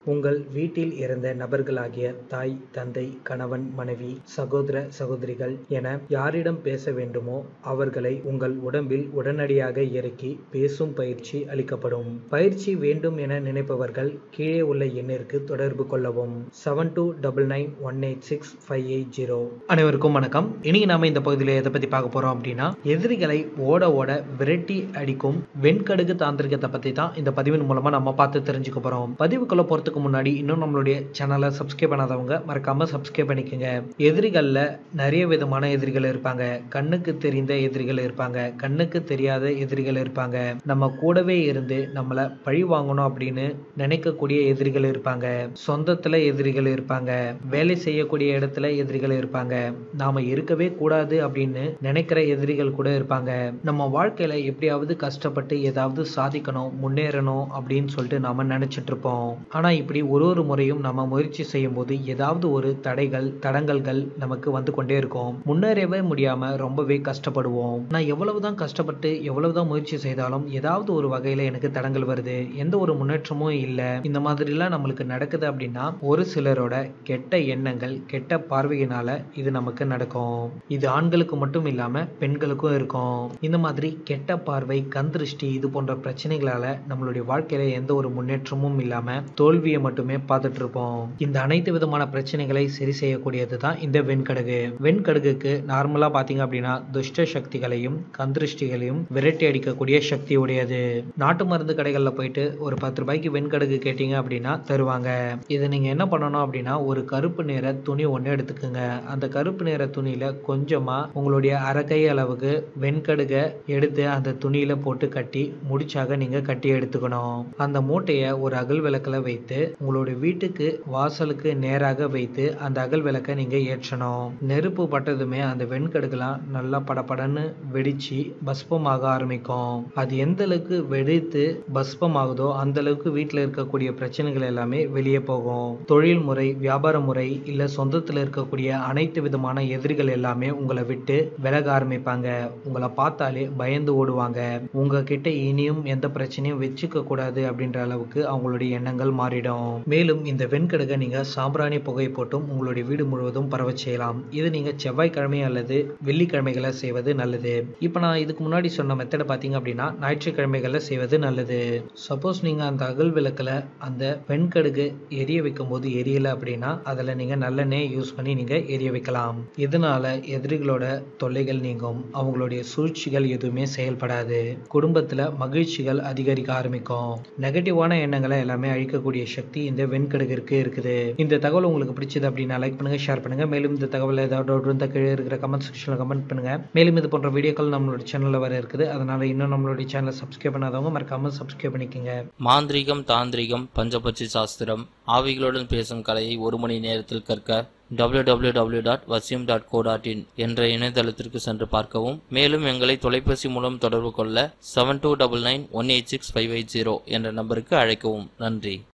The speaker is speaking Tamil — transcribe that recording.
உங்கள் வீட்டில் இறந்த நபர்களாகிய தாய் தந்தை கணவன் மனைவி சகோதர சகோதரிகள் என யாரிடம் பேச வேண்டுமோ அவர்களை உங்கள் உடம்பில் உடனடியாக இறக்கி பேசும் பயிற்சி அளிக்கப்படும் பயிற்சி வேண்டும் என நினைப்பவர்கள் கீழே உள்ள எண்ணிற்கு தொடர்பு கொள்ளவும் seven two double nine one eight six five eight zero அனைவருக்கும் வணக்கம் இன்னைக்கு நாம இந்த பகுதியில் எதை பத்தி பார்க்க போறோம் அப்படின்னா எதிரிகளை ஓட ஓட விரட்டி அடிக்கும் வெண்கடுகு தாந்திரிகத்தை பத்தி தான் இந்த பதிவின் மூலமா நம்ம பார்த்து தெரிஞ்சுக்க போறோம் பதிவுக்குள்ள போறதுக்கு முன்னாடி இன்னும் நம்மளுடைய சேனலை சப்ஸ்கிரைப் பண்ணாதவங்க மறக்காம சப்ஸ்கிரைப் பண்ணிக்கோங்க எதிரிகள்ல நிறைய விதமான எதிரிகள் இருப்பாங்க கண்ணுக்கு தெரிந்த எதிரிகள் இருப்பாங்க கண்ணுக்கு தெரியாத எதிரிகள் இருப்பாங்க நம்ம கூடவே இருந்து நம்மள பழி வாங்கணும் அப்படின்னு நினைக்கக்கூடிய எதிரிகள் இருப்பாங்க சொந்தத்துல எதிரிகள் இருப்பாங்க வேலை செய்யக்கூடிய இடத்துல எதிரிகள் இருப்பாங்க நாம இருக்கவே கூடாது அப்படின்னு நினைக்கிற எதிரிகள் கூட இருப்பாங்க நம்ம வாழ்க்கையில எப்படியாவது கஷ்டப்பட்டு ஏதாவது சாதிக்கணும் முன்னேறணும் அப்படின்னு சொல்லிட்டு நாம நினைச்சிட்டு இருப்போம் ஆனா இப்படி ஒரு ஒரு முறையும் நம்ம முயற்சி செய்யும் போது ஏதாவது ஒரு தடைகள் தடங்கல்கள் நமக்கு வந்து கொண்டே இருக்கும் முன்னேறவே முடியாம ரொம்பவே கஷ்டப்படுவோம் நான் எவ்வளவுதான் கஷ்டப்பட்டு எவ்வளவுதான் முயற்சி செய்தாலும் ஏதாவது ஒரு வகையில எனக்கு தடங்கள் வருது எந்த ஒரு முன்னேற்றமும் இல்லை இந்த மாதிரிலாம் நம்மளுக்கு நடக்குது அப்படின்னா ஒரு சிலரோட கெட்ட எண்ணங்கள் கெட்ட பார்வையினால இது நமக்கு நடக்கும் இது ஆண்களுக்கு மட்டும் இல்லாம பெண்களுக்கும் இருக்கும் இந்த மாதிரி கெட்ட பார்வை கண் திருஷ்டி இது போன்ற பிரச்சனைகளால நம்மளுடைய வாழ்க்கையில எந்த ஒரு முன்னேற்றமும் இல்லாம தோல்வியை மட்டுமே பார்த்துட்டு இருப்போம் இந்த அனைத்து விதமான பிரச்சனைகளை சரி செய்யக்கூடியது தான் இந்த வெண்கடுகு வெண்கடுகுக்கு நார்மலா பாத்தீங்க அப்படின்னா துஷ்ட சக்திகளையும் கந்திருஷ்டிகளையும் விரட்டி அடிக்கக்கூடிய சக்தி உடையது நாட்டு மருந்து கடைகள்ல போயிட்டு ஒரு பத்து ரூபாய்க்கு வெண்கடுகு கேட்டீங்க அப்படின்னா தருவாங்க இதை நீங்க என்ன பண்ணணும் அப்படின்னா ஒரு கருப்பு நிற துணி ஒன்று எடுத்துக்கோங்க அந்த கருப்பு நிற துணியில கொஞ்சமா உங்களுடைய அரைக்கை அளவுக்கு வெண்கடுகை எடுத்து அந்த துணியில போட்டு கட்டி முடிச்சாக நீங்க கட்டி எடுத்துக்கணும் அந்த மூட்டையை ஒரு அகல் விளக்குல வைத்து உங்களுடைய வீட்டுக்கு வாசலுக்கு நேராக வைத்து அந்த அகல் விளக்கை நீங்க ஏற்றணும் நெருப்பு பட்டதுமே அந்த வெண்கடுகுலாம் நல்லா படபடன்னு வெடிச்சு பஸ்பமாக ஆரம்பிக்கும் அது எந்த அளவுக்கு வெடித்து பஸ்பம் ஆகுதோ அந்த அளவுக்கு வீட்டில் இருக்கக்கூடிய பிரச்சனைகள் எல்லாமே வெளியே போகும் தொழில் முறை வியாபார முறை இல்ல சொந்தத்துல இருக்கக்கூடிய அனைத்து விதமான எதிரிகள் எல்லாமே உங்களை விட்டு விலக ஆரம்பிப்பாங்க உங்களை பார்த்தாலே பயந்து ஓடுவாங்க உங்ககிட்ட இனியும் எந்த பிரச்சனையும் வச்சுக்க கூடாது அப்படின்ற அளவுக்கு அவங்களுடைய எண்ணங்கள் மாறிடும் மேலும் இந்த வெண்கடுகை நீங்க சாம்பிராணி புகை போட்டும் உங்களுடைய வீடு முழுவதும் பரவ செய்யலாம் இது நீங்க செவ்வாய்க்கிழமை அல்லது வெள்ளிக்கிழமைகளை செய்வது நல்லது இப்போ நான் இதுக்கு முன்னாடி சொன்ன மெத்தடை பார்த்தீங்க அப்படின்னா ஞாயிற்றுக்கிழமைகளில் செய்வது நல்லது சப்போஸ் நீங்க அந்த அகல் விளக்குல அந்த வெண்கடுகு எரிய வைக்கும் போது எரியல அப்படின்னா அதுல நீங்க நல்லெண்ணெய் யூஸ் பண்ணி நீங்க எரிய வைக்கலாம் இதனால எதிரிகளோட தொல்லைகள் நீங்கும் அவங்களுடைய சூழ்ச்சிகள் எதுவுமே செயல்படாது குடும்பத்துல மகிழ்ச்சிகள் அதிகரிக்க ஆரம்பிக்கும் நெகட்டிவான எண்ணங்களை எல்லாமே அழிக்கக்கூடிய சக்தி இந்த வெண்கடுகிற்கு இருக்குது இந்த தகவல் உங்களுக்கு பிடிச்சது அப்படின்னா லைக் பண்ணுங்க ஷேர் பண்ணுங்க மேலும் இந்த தகவல் ஏதாவது டவுட் இருந்தால் கீழே இருக்கிற கமெண்ட் செக்ஷன்ல கமெண்ட் பண்ணுங்க மேலும் இது போன்ற வீடியோக்கள் நம்மளோட சேனல்ல வர இருக்குது அதனால இன்னும் நம்மளுடைய சேனலை சப்ஸ்கிரைப் பண்ணாதவங்க மறக்காம சப்ஸ்கிரைப் பண்ணிக்கோங்க மாந்திரீகம் தாந்திரிகம் பஞ்சபட்சி சாஸ்திரம் ஆவிகளுடன் பேசும் கலையை ஒரு மணி நேரத்தில் கற்க www.vasyum.co.in டாட் வசியம் டாட் கோ டாட் இன் என்ற இணையதளத்திற்கு சென்று பார்க்கவும் மேலும் எங்களை தொலைபேசி மூலம் தொடர்பு கொள்ள seven two double nine one eight six five eight zero என்ற நம்பருக்கு அழைக்கவும் நன்றி